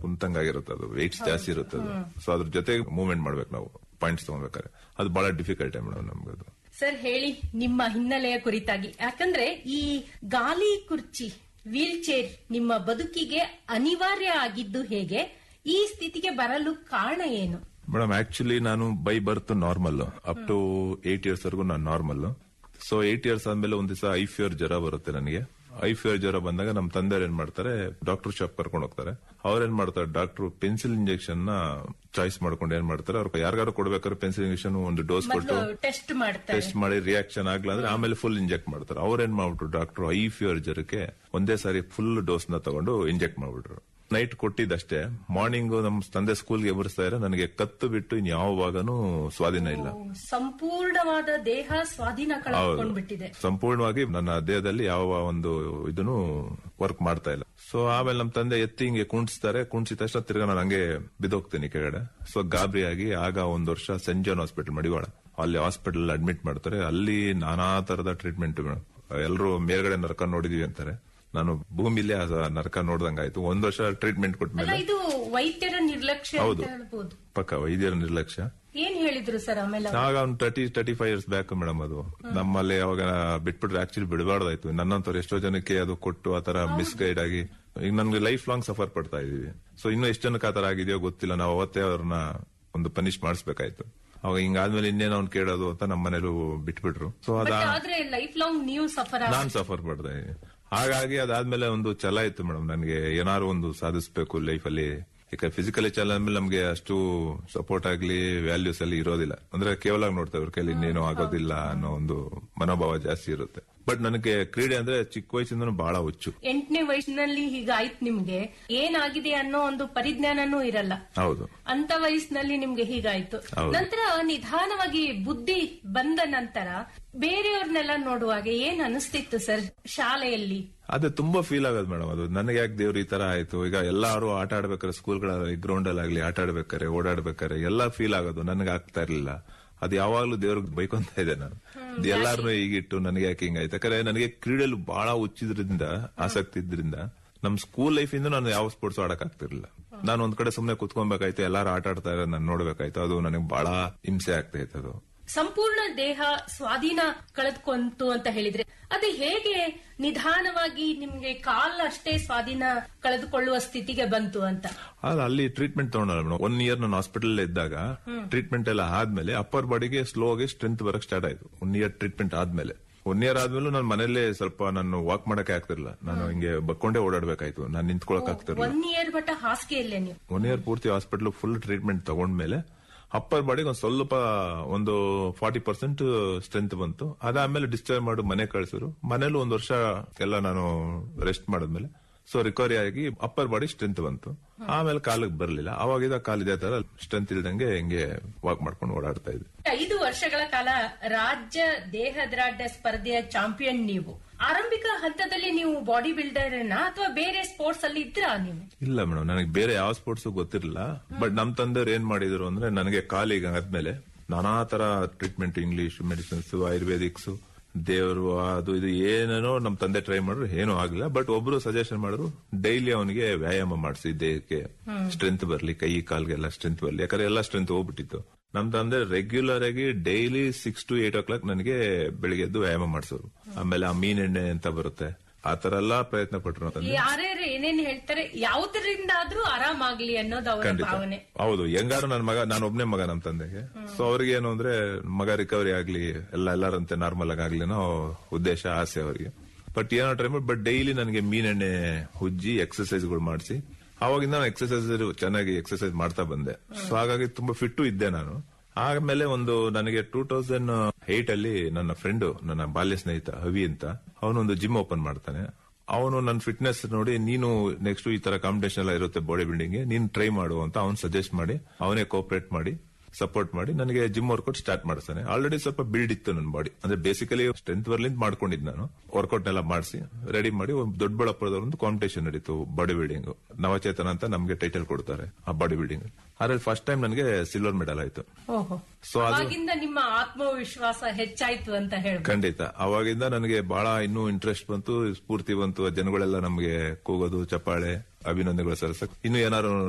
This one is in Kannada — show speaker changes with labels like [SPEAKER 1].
[SPEAKER 1] ಕುಂತಂಗಾಗಿರುತ್ತೆ ಅದು ವೆಯ್ಟ್ಸ್ ಜಾಸ್ತಿ ಇರುತ್ತೆ ಅದು ಸೊ ಅದ್ರ ಜೊತೆಗೆ ಮೂವ್ಮೆಂಟ್ ಮಾಡ್ಬೇಕು ನಾವು ಪಾಯಿಂಟ್ಸ್ ತಗೊಬೇಕಾದ್ರೆ ಅದು ಬಹಳ ಡಿಫಿಕಲ್ಟ್ ಮೇಡಮ್ ನಮ್ಗೆ ಅದು
[SPEAKER 2] ಸರ್ ಹೇಳಿ ನಿಮ್ಮ ಹಿನ್ನೆಲೆಯ ಕುರಿತಾಗಿ ಯಾಕಂದ್ರೆ ಈ ಗಾಲಿ ಕುರ್ಚಿ ವೀಲ್ ಚೇರ್ ನಿಮ್ಮ ಬದುಕಿಗೆ ಅನಿವಾರ್ಯ ಆಗಿದ್ದು ಹೇಗೆ ಈ ಸ್ಥಿತಿಗೆ ಬರಲು ಕಾರಣ ಏನು
[SPEAKER 1] ಮೇಡಮ್ ಆಕ್ಚುಲಿ ನಾನು by birth normal up to eight years ವರೆಗೂ ನಾನು ನಾರ್ಮಲ್ ಸೊ ಏಟ್ ಇಯರ್ಸ್ ಆದ್ಮೇಲೆ ಒಂದ್ ದಿವಸ ಐ ಫಿಯರ್ ಜ್ವರ ಬರುತ್ತೆ ನನಗೆ ಐ ಫಿಯರ್ ಜ್ವರ ಬಂದಾಗ ನಮ್ಮ ತಂದೆಯವ್ರು ಏನ್ ಮಾಡ್ತಾರೆ ಡಾಕ್ಟರ್ ಶಾಪ್ ಕರ್ಕೊಂಡು ಹೋಗ್ತಾರೆ ಅವ್ರೇನ್ ಮಾಡ್ತಾರೆ ಡಾಕ್ಟರ್ ಪೆನ್ಸಿಲ್ ಇಂಜೆಕ್ಷನ್ ನ ಚಾಯ್ಸ್ ಮಾಡ್ಕೊಂಡು ಏನ್ ಮಾಡ್ತಾರೆ ಅವ್ರು ಯಾರಿಗಾರು ಕೊಡ್ಬೇಕಾದ್ರೆ ಪೆನ್ಸಿಲ್ ಇಂಜೆಕ್ಷನ್ ಒಂದು ಡೋಸ್ ಕೊಟ್ಟು
[SPEAKER 2] ಮೊದಲು ಟೆಸ್ಟ್ ಮಾಡ್ತಾರೆ
[SPEAKER 1] ಟೆಸ್ಟ್ ಮಾಡಿ ರಿಯಾಕ್ಷನ್ ಆಗ್ಲ ಅಂದ್ರೆ ಆಮೇಲೆ ಫುಲ್ ಇಂಜೆಕ್ಟ್ ಮಾಡ್ತಾರೆ ಅವ್ರೇನ್ ಮಾಡ್ಬಿಟ್ರು ಡಾಕ್ಟರ್ ಐ ಫಿಯರ್ ಜ್ವರಕ್ಕೆ ಒಂದೇ ಸಾರಿ ಫುಲ್ ಡೋಸ್ ನ ತಗೊಂಡು ಇಂಜೆಕ್ಟ್ ಮಾಡ್ಬಿಟ್ರು ನೈಟ್ ಕೊಟ್ಟಿದ್ದಷ್ಟೇ ಮಾರ್ನಿಂಗ್ ನಮ್ ತಂದೆ ಸ್ಕೂಲ್ಗೆ ಎಬರಿಸ್ತಾ ಇದ್ರೆ ನನಗೆ ಕತ್ತು ಬಿಟ್ಟು ಇನ್ ಯಾವ ಭಾಗನೂ ಸ್ವಾಧೀನ ಇಲ್ಲ
[SPEAKER 2] ಸಂಪೂರ್ಣವಾದ ದೇಹ ಸ್ವಾಧೀನ ಕಳೆದುಕೊಂಡ್ಬಿಟ್ಟಿದೆ
[SPEAKER 1] ಸಂಪೂರ್ಣವಾಗಿ ನನ್ನ ದೇಹದಲ್ಲಿ ಯಾವ ಒಂದು ಇದನ್ನು ವರ್ಕ್ ಮಾಡ್ತಾ ಇಲ್ಲ ಸೊ ಆಮೇಲೆ ನಮ್ಮ ತಂದೆ ಎತ್ತಿ ಹಿಂಗೆ ಕುಣಿಸ್ತಾರೆ ಕುಣಿಸಿದ ತಕ್ಷಣ ತಿರ್ಗಾ ನಾನು ಹಂಗೆ ಬಿದ್ದೋಗ್ತೀನಿ ಕೆಳಗಡೆ ಸೊ ಗಾಬರಿ ಆಗಿ ಆಗ ಒಂದ್ ವರ್ಷ ಸೆಂಟ್ ಜಾನ್ ಹಾಸ್ಪಿಟಲ್ ಮಡಿವಾಳ ಅಲ್ಲಿ ಹಾಸ್ಪಿಟಲ್ ಅಡ್ಮಿಟ್ ಮಾಡ್ತಾರೆ ಅಲ್ಲಿ ನಾನಾ ತರದ ಟ್ರೀಟ್ಮೆಂಟ್ ಎಲ್ಲರೂ ಮೇಲ್ಗಡೆ ನರಕ ನೋಡಿದೀವಿ ಅಂತಾರೆ ನಾನು ಭೂಮಿಲೇ ಆ ನರಕ ನೋಡ್ದಂಗಾಯ್ತು ಒಂದ್ ವರ್ಷ ಟ್ರೀಟ್ಮೆಂಟ್
[SPEAKER 2] ಅಲ್ಲ
[SPEAKER 1] ಕೊಟ್ಮೇಲೆ
[SPEAKER 2] ಇದು ವೈದ್ಯರ ನಿರ್ಲಕ್ಷ್ಯ ಅಂತ
[SPEAKER 1] ಹೌದು.
[SPEAKER 2] ಹೇಳ್ಬೋದು
[SPEAKER 1] ಪಕ್ಕ ವೈದ್ಯರ ನಿರ್ಲಕ್ಷ್ಯ
[SPEAKER 2] ಏನ್ ಹೇಳಿದ್ರು ಸರ್ ಆಮೇಲೆ ಅವ್ರು?
[SPEAKER 1] ಆಗ ಒಂದು thirty thirty five years back madam ಅದು ನಮ್ಮಲ್ಲಿ ಅವಾಗ ಬಿಟ್ಬಿಟ್ರೆ ಆಕ್ಚುಲಿ ಬಿಡಬಾರ್ದಾಯ್ತು ನನ್ನಂತವ್ರು ಎಷ್ಟೋ ಜನಕ್ಕೆ ಅದು ಕೊಟ್ಟು ಆತರ ಮಿಸ್ಗೈಡ್ ಆಗಿ ಈಗ ನನ್ಗೆ ಲೈಫ್ ಲಾಂಗ್ ಸಫರ್ ಪಡ್ತಾ ಇದೀವಿ ಸೊ ಇನ್ನು ಎಷ್ಟು ಜನಕ್ಕೆ ಆತರ ಆಗಿದೆಯೋ ಗೊತ್ತಿಲ್ಲ ನಾವು ಅವತ್ತೇ ಅವ್ರನ್ನ ಒಂದು ಪನಿಷ್ ಮಾಡಿಸ್ಬೇಕಾಯ್ತು ಅವಾಗ ಹಿಂಗಾದ್ಮೇಲೆ ಇನ್ನೇನೋ ಅವ್ನು ಕೇಳೋದು ಅಂತ ನಮ್ಮ ಮನೇಲೂ ಬಿಟ್ಬಿಟ್ರು ಸೊ ಅದ
[SPEAKER 2] ಬಟ್ ಆದ್ರೆ ಲೈಫ್ ಲಾಂಗ್ ನೀವು ಸಫರ್
[SPEAKER 1] ನಾನ್ ಸಫರ್ ಪಡ್ತಾ ಇದೀನಿ ಹಾಗಾಗಿ ಅದಾದ್ಮೇಲೆ ಒಂದು ಛಲ ಇತ್ತು ಮೇಡಮ್ ನನಗೆ ಏನಾದ್ರು ಒಂದು ಸಾಧಿಸಬೇಕು ಲೈಫ್ ಅಲ್ಲಿ ಈಗ ಫಿಸಿಕಲಿ ಛಲ ಅಂದ್ಮೇಲೆ ನಮ್ಗೆ ಅಷ್ಟು ಸಪೋರ್ಟ್ ಆಗ್ಲಿ ವ್ಯಾಲ್ಯೂಸ್ ಅಲ್ಲಿ ಇರೋದಿಲ್ಲ ಅಂದ್ರೆ ಕೇವಲ ನೋಡ್ತಾ ಇವ್ರ ಕೈಲಿ ಇನ್ನೇನು ಆಗೋದಿಲ್ಲ ಅನ್ನೋ ಒಂದು ಮನೋಭಾವ ಜಾಸ್ತಿ ಇರುತ್ತೆ ಬಟ್ ನನಗೆ ಕ್ರೀಡೆ ಅಂದ್ರೆ ಚಿಕ್ಕ ವಯಸ್ಸಿಂದನೂ ಬಹಳ ಹುಚ್ಚು
[SPEAKER 2] ಎಂಟನೇ ವಯಸ್ಸಿನಲ್ಲಿ ಹೀಗಾಯ್ತು ನಿಮ್ಗೆ ಏನಾಗಿದೆ ಅನ್ನೋ ಒಂದು ಪರಿಜ್ಞಾನನೂ ಇರಲ್ಲ
[SPEAKER 1] ಹೌದು
[SPEAKER 2] ಅಂತ ವಯಸ್ಸಿನಲ್ಲಿ ನಿಮ್ಗೆ ಹೀಗಾಯ್ತು
[SPEAKER 1] ಹೌದು.
[SPEAKER 2] ನಂತರ ನಿಧಾನವಾಗಿ ಬುದ್ಧಿ ಬಂದ ನಂತರ ಬೇರೆಯವ್ರನ್ನೆಲ್ಲ ನೋಡುವಾಗ ಏನ್ ಅನಿಸ್ತಿತ್ತು ಸರ್ ಶಾಲೆಯಲ್ಲಿ
[SPEAKER 1] ಅದೇ ತುಂಬಾ ಫೀಲ್ ಆಗೋದು ಮೇಡಮ್ ಅದು ನನಗೆ ಯಾಕೆ ದೇವ್ರು ಈ ತರ ಆಯ್ತು ಈಗ ಎಲ್ಲಾರು ಆಟ ಆಡ್ಬೇಕಾರೆ ಸ್ಕೂಲ್ಗಳಲ್ಲಿ ಗ್ರೌಂಡ್ ಅಲ್ಲಿ ಆಗ್ಲಿ ಆಟ ಆಡ್ಬೇಕಾರೆ ಓಡಾಡ್ಬೇಕಾರೆ ಎಲ್ಲ ಫೀಲ್ ಆಗೋದು ನನಗೆ ಆಗ್ತಾ ಇರ್ಲಿಲ್ಲ ಅದು ಯಾವಾಗ್ಲೂ ದೇವ್ರಿಗೆ ಬೈಕೊಂತ ಇದೆ ನಾನು ಎಲ್ಲಾರನು ಈಗಿಟ್ಟು ನನಗೆ ಯಾಕೆ ಹಿಂಗಾಯ್ತು ಯಾಕಂದ್ರೆ ನನಗೆ ಕ್ರೀಡೆಯಲ್ಲಿ ಬಹಳ ಹುಚ್ಚಿದ್ರಿಂದ ಆಸಕ್ತಿ ಇದ್ರಿಂದ ನಮ್ ಸ್ಕೂಲ್ ಲೈಫ್ ಇಂದ ನಾನು ಯಾವ ಸ್ಪೋರ್ಟ್ಸ್ ಆಡಕ್ ಆಗ್ತಿರ್ಲಿಲ್ಲ ನಾನು ಒಂದ್ ಕಡೆ ಸುಮ್ನೆ ಕುತ್ಕೊಬೇಕಾಯ್ತು ಎಲ್ಲಾರು ಆಟ ಆಡ್ತಾ ಇರೋ ನಾನು ನೋಡ್ಬೇಕಾಯ್ತು ಅದು ನನಗೆ ಬಹಳ ಹಿಂಸೆ ಆಗ್ತಾ ಇತ್ತು ಅದು
[SPEAKER 2] ಸಂಪೂರ್ಣ ದೇಹ ಸ್ವಾಧೀನ ಕಳೆದ್ಕೊಂತು ಅಂತ ಹೇಳಿದ್ರೆ ಅದು ಹೇಗೆ ನಿಧಾನವಾಗಿ ನಿಮ್ಗೆ ಕಾಲ್ ಅಷ್ಟೇ ಸ್ವಾಧೀನ ಕಳೆದುಕೊಳ್ಳುವ ಸ್ಥಿತಿಗೆ ಬಂತು ಅಂತ
[SPEAKER 1] ಅಲ್ಲ ಅಲ್ಲಿ ಟ್ರೀಟ್ಮೆಂಟ್ ತಗೊಂಡಲ್ಲ ಮೇಡಮ್ ಒನ್ ಇಯರ್ ನಾನು ಹಾಸ್ಪಿಟಲ್ ಇದ್ದಾಗ ಟ್ರೀಟ್ಮೆಂಟ್ ಎಲ್ಲ ಆದ್ಮೇಲೆ ಅಪ್ಪರ್ ಬಾಡಿಗೆ ಸ್ಲೋ ಆಗಿ ಸ್ಟ್ರೆಂತ್ ಬರಕ್ ಸ್ಟಾರ್ಟ್ ಆಯ್ತು ಒನ್ ಇಯರ್ ಟ್ರೀಟ್ಮೆಂಟ್ ಆದ್ಮೇಲೆ ಒನ್ ಇಯರ್ ಆದ್ಮೇಲೂ ನಾನು ಮನೇಲೆ ಸ್ವಲ್ಪ ನಾನು ವಾಕ್ ಮಾಡಕ್ಕೆ ಆಗ್ತಿರ್ಲಿಲ್ಲ ನಾನು ಹಿಂಗೆ ಬಕ್ಕೊಂಡೇ ಓಡಾಡ್ಬೇಕಾಯ್ತು ನಾನು ನಿಂತ್ಕೊಳಕ್ ಆಗ್ತಿರ್ಲಿಲ್ಲ
[SPEAKER 2] ಒನ್ ಇಯರ್ ಬಟ್ಟ ಹಾಸಿಗೆಯಲ್ಲೇ ನೀವು
[SPEAKER 1] ಒನ್ ಇಯರ್ ಪೂರ್ತಿ ಹಾಸ್ಪಿಟಲ್ ಫುಲ್ ಟ್ರೀಟ್ಮೆಂಟ್ ತಗೊಂಡ್ಮೇಲೆ ಅಪ್ಪರ್ ಬಾಡಿಗೆ ಒಂದ್ ಸ್ವಲ್ಪ ಒಂದು ಫಾರ್ಟಿ ಪರ್ಸೆಂಟ್ ಸ್ಟ್ರೆಂತ್ ಬಂತು ಅದಾದ್ಮೇಲೆ ಡಿಸ್ಚಾರ್ಜ್ ಮಾಡಿ ಮನೆ ಕಳ್ಸಿದ್ರು ಮನೇಲಿ ಒಂದ್ ವರ್ಷ ಎಲ್ಲ ನಾನು ರೆಸ್ಟ್ ಮಾಡಿದ್ಮೇಲೆ ಸೊ ರಿಕವರಿ ಆಗಿ ಅಪ್ಪರ್ ಬಾಡಿ ಸ್ಟ್ರೆಂತ್ ಬಂತು ಆಮೇಲೆ ಕಾಲಿಗೆ ಬರ್ಲಿಲ್ಲ ಅವಾಗಿದ ಕಾಲ್ ಇದೇ ತರ ಸ್ಟ್ರೆಂತ್ ಇಲ್ದಂಗೆ ಹಿಂಗೆ ವಾಕ್ ಮಾಡ್ಕೊಂಡು ಓಡಾಡ್ತಾ ಇದ್ದೆ
[SPEAKER 2] ಐದು ವರ್ಷಗಳ ಕಾಲ ರಾಜ್ಯ ದೇಹದ್ರಾಢ್ಯ ಸ್ಪರ್ಧೆಯ ಚಾಂಪಿಯನ್ ನೀವು ಆರಂಭಿಕ ಹಂತದಲ್ಲಿ ನೀವು ಬಾಡಿ ಬಿಲ್ಡರ್ ಅಥವಾ ಬೇರೆ ಸ್ಪೋರ್ಟ್ಸ್ ಅಲ್ಲಿ ಇದ್ರಾ ನೀವು
[SPEAKER 1] ಇಲ್ಲ ಮೇಡಮ್ ನನಗೆ ಬೇರೆ ಯಾವ ಸ್ಪೋರ್ಟ್ಸ್ ಗೊತ್ತಿರಲಿಲ್ಲ ಬಟ್ ನಮ್ ತಂದೆಯವ್ರು ಏನ್ ಮಾಡಿದ್ರು ಅಂದ್ರೆ ನನಗೆ ಕಾಲಿಗೆ ಆದ್ಮೇಲೆ ನಾನಾ ತರ ಟ್ರೀಟ್ಮೆಂಟ್ ಇಂಗ್ಲಿಷ್ ಮೆಡಿಸಿನ್ಸ್ ಆಯುರ್ವೇದಿಕ್ಸ್ ದೇವರು ಅದು ಇದು ಏನೇನೋ ನಮ್ ತಂದೆ ಟ್ರೈ ಮಾಡಿದ್ರು ಏನೂ ಆಗಿಲ್ಲ ಬಟ್ ಒಬ್ರು ಸಜೆಷನ್ ಮಾಡಿದ್ರು ಡೈಲಿ ಅವನಿಗೆ ವ್ಯಾಯಾಮ ಮಾಡಿಸಿ ದೇಹಕ್ಕೆ ಸ್ಟ್ರೆಂತ್ ಬರ್ಲಿ ಕೈ ಕಾಲ್ಗೆಲ್ಲ ಸ್ಟ್ರೆಂತ್ ಬರ್ಲಿ ಯಾಕಂದ್ರೆ ಎಲ್ಲ ಸ್ಟ್ರೆಂತ್ ಹೋಗ್ಬಿಟ್ಟಿತ್ತು ನಮ್ ತಂದೆ ರೆಗ್ಯುಲರ್ ಆಗಿ daily six to eight o'clock ನನಗೆ ಬೆಳಿಗ್ಗೆ ಎದ್ದು ವ್ಯಾಯಾಮ ಮಾಡಿಸೋರು ಆಮೇಲೆ ಆ ಮೀನೆಣ್ಣೆ ಅಂತ ಬರುತ್ತೆ ಆ ತರ ಎಲ್ಲಾ ಪ್ರಯತ್ನ ಪಟ್ರು ನಮ್ ತಂದೆ
[SPEAKER 2] ಯಾರ್ಯಾರು ಏನೇನ್ ಹೇಳ್ತಾರೆ ಯಾವ್ದರಿಂದ ಆದ್ರೂ ಆರಾಮಾಗ್ಲಿ ಅನ್ನೋದು ಅವರ
[SPEAKER 1] ಖಂಡಿತ
[SPEAKER 2] ಭಾವನೆ
[SPEAKER 1] ಹೌದು ಹೆಂಗಾರು ನನ್ನ ಮಗ ನಾನು ಒಬ್ನೇ ಮಗ ನಮ್ಮ ತಂದೆಗೆ ಸೊ ಅವ್ರಿಗೆ ಏನು ಅಂದ್ರೆ ಮಗ ರಿಕವರಿ ಆಗ್ಲಿ ಎಲ್ಲ ಎಲ್ಲರಂತೆ ನಾರ್ಮಲ್ ಆಗಿ ಆಗ್ಲಿ ಅನ್ನೋ ಉದ್ದೇಶ ಆಸೆ ಅವರಿಗೆ ಬಟ್ ಏನೋ ಟ್ರೈ ಮಾಡಿ ಬಟ್ ಡೈಲಿ ನನಗೆ ಮೀನೆಣ್ಣೆ ಉಜ್ಜಿ ಎಕ್ಸರ್ಸೈಸ್ಗಳು ಮಾಡಿಸಿ ಅವಾಗಿಂದ ನಾನು ಎಕ್ಸರ್ಸೈಸ್ ಚೆನ್ನಾಗಿ ಎಕ್ಸರ್ಸೈಸ್ ಮಾಡ್ತಾ ಬಂದೆ ಸೊ ಹಾಗಾಗಿ ತುಂಬಾ ಫಿಟ್ಟು ಇದ್ದೆ ನಾನು ಆಮೇಲೆ ಒಂದು ನನಗೆ ಟೂ ತೌಸಂಡ್ ಏಟ್ ಅಲ್ಲಿ ನನ್ನ ಫ್ರೆಂಡ್ ನನ್ನ ಬಾಲ್ಯ ಸ್ನೇಹಿತ ಹವಿ ಅಂತ ಅವನೊಂದು ಜಿಮ್ ಓಪನ್ ಮಾಡ್ತಾನೆ ಅವನು ನನ್ನ ಫಿಟ್ನೆಸ್ ನೋಡಿ ನೀನು ನೆಕ್ಸ್ಟ್ ಈ ತರ ಕಾಂಪಿಟೇಷನ್ ಎಲ್ಲ ಇರುತ್ತೆ ಬಾಡಿ ಬಿಲ್ಡಿಂಗ್ ನೀನ್ ಟ್ರೈ ಮಾಡು ಅಂತ ಅವ್ನು ಸಜೆಸ್ಟ್ ಮಾಡಿ ಅವನೇ ಕೋಪರೇಟ್ ಮಾಡಿ ಸಪೋರ್ಟ್ ಮಾಡಿ ನನಗೆ ಜಿಮ್ ವರ್ಕೌಟ್ ಸ್ಟಾರ್ಟ್ ಮಾಡಿಸ್ತಾನೆ ಆಲ್ರೆಡಿ ಸ್ವಲ್ಪ ಬಿಲ್ಡ್ ಇತ್ತು ನನ್ನ ಬಾಡಿ ಅಂದ್ರೆ ಬೇಸಿಕಲಿ ಸ್ಟ್ರೆಂತ್ ಬರ್ಲಿಂದ ಮಾಡ್ಕೊಂಡಿದ್ ನಾನು ವರ್ಕೌಟ್ ನೆಲ್ಲ ಮಾಡಿಸಿ ರೆಡಿ ಮಾಡಿ ಒಂದು ದೊಡ್ಡಬಳ್ಳಾಪುರದವ್ರ ಒಂದು ಕಾಂಪಿಟೇಷನ್ ನಡೀತು ಬಾಡಿ ಬಿಲ್ಡಿಂಗ್ ನವಚೇತನ ಅಂತ ನಮಗೆ ಟೈಟಲ್ ಕೊಡ್ತಾರೆ ಆ ಬಾಡಿ ಬಿಲ್ಡಿಂಗ್ ಅದ್ರಲ್ಲಿ ಫಸ್ಟ್ ಟೈಮ್ ನನಗೆ ಸಿಲ್ವರ್ ಮೆಡಲ್ ಆಯ್ತು
[SPEAKER 2] ಓಹೋ
[SPEAKER 1] ಸೊ ಅದು
[SPEAKER 2] ಅವಾಗಿಂದ ನಿಮ್ಮ ಆತ್ಮವಿಶ್ವಾಸ ಹೆಚ್ಚಾಯ್ತು ಅಂತ ಹೇಳ್ಬೋದು
[SPEAKER 1] ಖಂಡಿತ ಅವಾಗಿಂದ ನನಗೆ ಬಹಳ ಇನ್ನೂ ಇಂಟ್ರೆಸ್ಟ್ ಬಂತು ಸ್ಫೂರ್ತಿ ಬಂತು ಜನಗಳೆಲ್ಲ ನಮಗೆ ಕೂಗೋದು ಚಪ್ಪಾಳೆ ಅಭಿನಂದನೆಗಳು ಸಲ್ಲಿಸಕ್ ಇನ್ನು ಏನಾದ್ರು